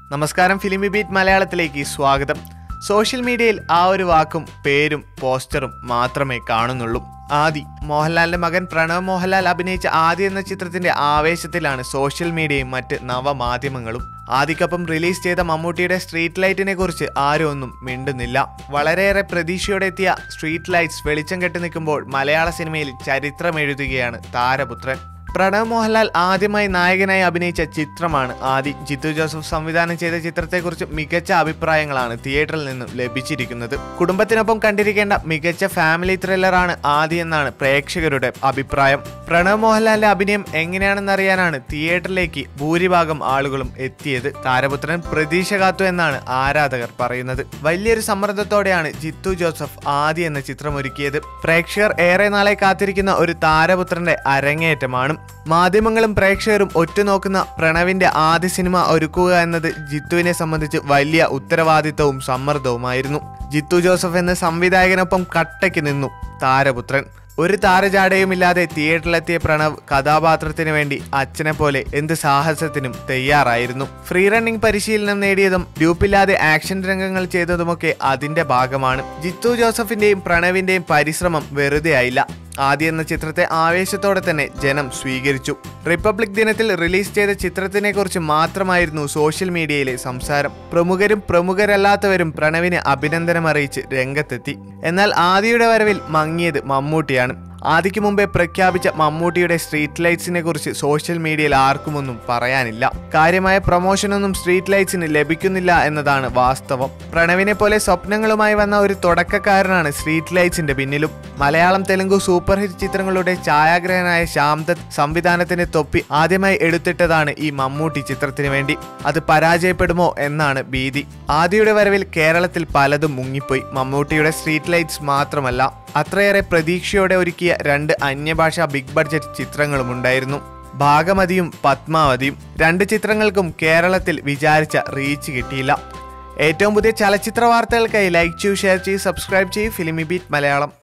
നമസ്കാരം ഫിലിമി ബീറ്റ് മലയാളത്തിലേക്ക് സ്വാഗതം സോഷ്യൽ മീഡിയയിൽ ആ ഒരു വാക്കും പേരും പോസ്റ്ററും മാത്രമേ കാണുന്നുള്ളൂ ആദി മോഹൻലാലിന്റെ മകൻ പ്രണവ് മോഹൻലാൽ അഭിനയിച്ച ആദി എന്ന ചിത്രത്തിന്റെ ആവേശത്തിലാണ് സോഷ്യൽ മീഡിയയും മറ്റ് നവമാധ്യമങ്ങളും ആദിക്കൊപ്പം റിലീസ് ചെയ്ത മമ്മൂട്ടിയുടെ സ്ട്രീറ്റ് ലൈറ്റിനെ കുറിച്ച് ആരും ഒന്നും മിണ്ടുന്നില്ല വളരെയേറെ പ്രതീക്ഷയോടെ എത്തിയ സ്ട്രീറ്റ് ലൈറ്റ്സ് വെളിച്ചം കെട്ടി നിൽക്കുമ്പോൾ മലയാള സിനിമയിൽ ചരിത്രം എഴുതുകയാണ് താരപുത്രൻ പ്രണവ് മോഹൻലാൽ ആദ്യമായി നായകനായി അഭിനയിച്ച ചിത്രമാണ് ആദി ജിത്തു ജോസഫ് സംവിധാനം ചെയ്ത ചിത്രത്തെക്കുറിച്ച് മികച്ച അഭിപ്രായങ്ങളാണ് തിയേറ്ററിൽ നിന്നും ലഭിച്ചിരിക്കുന്നത് കുടുംബത്തിനൊപ്പം കണ്ടിരിക്കേണ്ട മികച്ച ഫാമിലി ത്രില്ലറാണ് ആദി എന്നാണ് പ്രേക്ഷകരുടെ അഭിപ്രായം പ്രണവ് മോഹൻലാലിന്റെ അഭിനയം എങ്ങനെയാണെന്നറിയാനാണ് തിയേറ്ററിലേക്ക് ഭൂരിഭാഗം ആളുകളും എത്തിയത് താരപുത്രൻ പ്രതീക്ഷ കാത്തു എന്നാണ് ആരാധകർ പറയുന്നത് വലിയൊരു സമ്മർദ്ദത്തോടെയാണ് ജിത്തു ജോസഫ് ആദി എന്ന ചിത്രം ഒരുക്കിയത് പ്രേക്ഷകർ ഏറെ നാളെ കാത്തിരിക്കുന്ന ഒരു താരപുത്രന്റെ അരങ്ങേറ്റമാണ് മാധ്യമങ്ങളും പ്രേക്ഷകരും ഒറ്റുനോക്കുന്ന പ്രണവിന്റെ ആദ്യ സിനിമ ഒരുക്കുക എന്നത് ജിത്തുവിനെ സംബന്ധിച്ച് വലിയ ഉത്തരവാദിത്തവും സമ്മർദ്ദവുമായിരുന്നു ജിത്തു ജോസഫ് എന്ന സംവിധായകനൊപ്പം കട്ടയ്ക്ക് നിന്നു താരപുത്രൻ ഒരു താരജാടയുമില്ലാതെ തിയേറ്ററിലെത്തിയ പ്രണവ് കഥാപാത്രത്തിന് വേണ്ടി അച്ഛനെ പോലെ എന്ത് സാഹസത്തിനും തയ്യാറായിരുന്നു ഫ്രീ റണ്ണിംഗ് പരിശീലനം നേടിയതും ഗ്രൂപ്പില്ലാതെ ആക്ഷൻ രംഗങ്ങൾ ചെയ്തതുമൊക്കെ അതിന്റെ ഭാഗമാണ് ജിത്തു ജോസഫിന്റെയും പ്രണവിന്റെയും പരിശ്രമം വെറുതെ ആയില്ല ആദ്യ എന്ന ചിത്രത്തെ ആവേശത്തോടെ തന്നെ ജനം സ്വീകരിച്ചു റിപ്പബ്ലിക് ദിനത്തിൽ റിലീസ് ചെയ്ത ചിത്രത്തിനെ കുറിച്ച് മാത്രമായിരുന്നു സോഷ്യൽ മീഡിയയിലെ സംസാരം പ്രമുഖരും പ്രമുഖരല്ലാത്തവരും പ്രണവിന് അഭിനന്ദനം അറിയിച്ച് രംഗത്തെത്തി എന്നാൽ ആദിയുടെ വരവിൽ മങ്ങിയത് മമ്മൂട്ടിയാണ് ആദിക്ക് മുമ്പേ പ്രഖ്യാപിച്ച മമ്മൂട്ടിയുടെ സ്ട്രീറ്റ് ലൈറ്റ്സിനെ കുറിച്ച് സോഷ്യൽ മീഡിയയിൽ ആർക്കുമൊന്നും പറയാനില്ല കാര്യമായ പ്രൊമോഷനൊന്നും സ്ട്രീറ്റ് ലൈറ്റ്സിന് ലഭിക്കുന്നില്ല എന്നതാണ് വാസ്തവം പ്രണവിനെ പോലെ സ്വപ്നങ്ങളുമായി വന്ന ഒരു തുടക്കക്കാരനാണ് സ്ട്രീറ്റ് ലൈറ്റ്സിന്റെ പിന്നിലും മലയാളം തെലുങ്കു സൂപ്പർ ഹിറ്റ് ചിത്രങ്ങളുടെ ഛായാഗ്രഹനായ ശ്യാംദത്ത് സംവിധാനത്തിന്റെ തൊപ്പി ആദ്യമായി എടുത്തിട്ടതാണ് ഈ മമ്മൂട്ടി ചിത്രത്തിന് വേണ്ടി അത് പരാജയപ്പെടുമോ എന്നാണ് ഭീതി ആദിയുടെ വരവിൽ കേരളത്തിൽ പലതും മുങ്ങിപ്പോയി മമ്മൂട്ടിയുടെ സ്ട്രീറ്റ് ലൈറ്റ്സ് മാത്രമല്ല അത്രയേറെ പ്രതീക്ഷയോടെ ഒരുക്കിയ രണ്ട് അന്യഭാഷാ ബിഗ് ബഡ്ജറ്റ് ചിത്രങ്ങളും ഉണ്ടായിരുന്നു ഭാഗമതിയും പത്മാവതിയും രണ്ട് ചിത്രങ്ങൾക്കും കേരളത്തിൽ വിചാരിച്ച റീച്ച് കിട്ടിയില്ല ഏറ്റവും പുതിയ ചലച്ചിത്ര വാർത്തകൾക്കായി ലൈക്ക് ചെയ്യൂ ഷെയർ ചെയ്യൂ സബ്സ്ക്രൈബ് ചെയ്യൂ ഫിലിമി ബീറ്റ് മലയാളം